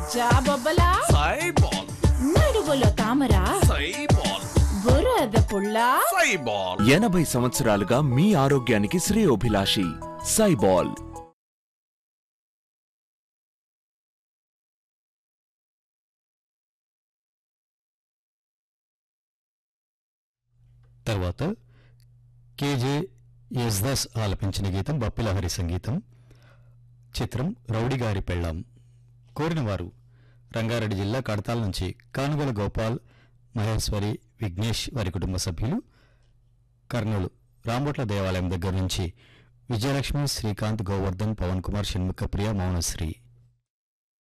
జాబొబ్బలా సైబాల్ నడువులో తామరా సైబాల్ బురద పుల్ల సైబాల్ ఎనభై సంవత్సరాలుగా మీ ఆరోగ్యానికి శ్రేయోభిలాషి సైబాల్ తర్వాత కేజే యస్దాస్ ఆలపించిన గీతం బప్పిలహరి సంగీతం చిత్రం రౌడిగారి పెళ్ళాం కోరిన వారు రంగారెడ్డి జిల్లా కడతాల నుంచి కానుగల గోపాల్ మహేశ్వరి విఘ్నేష్ వారి కుటుంబ సభ్యులు కర్నూలు రాంబొట్ల దేవాలయం దగ్గర నుంచి విజయలక్ష్మి శ్రీకాంత్ గోవర్ధన్ పవన్ కుమార్ షణ్ముఖప్రియ మౌనశ్రీ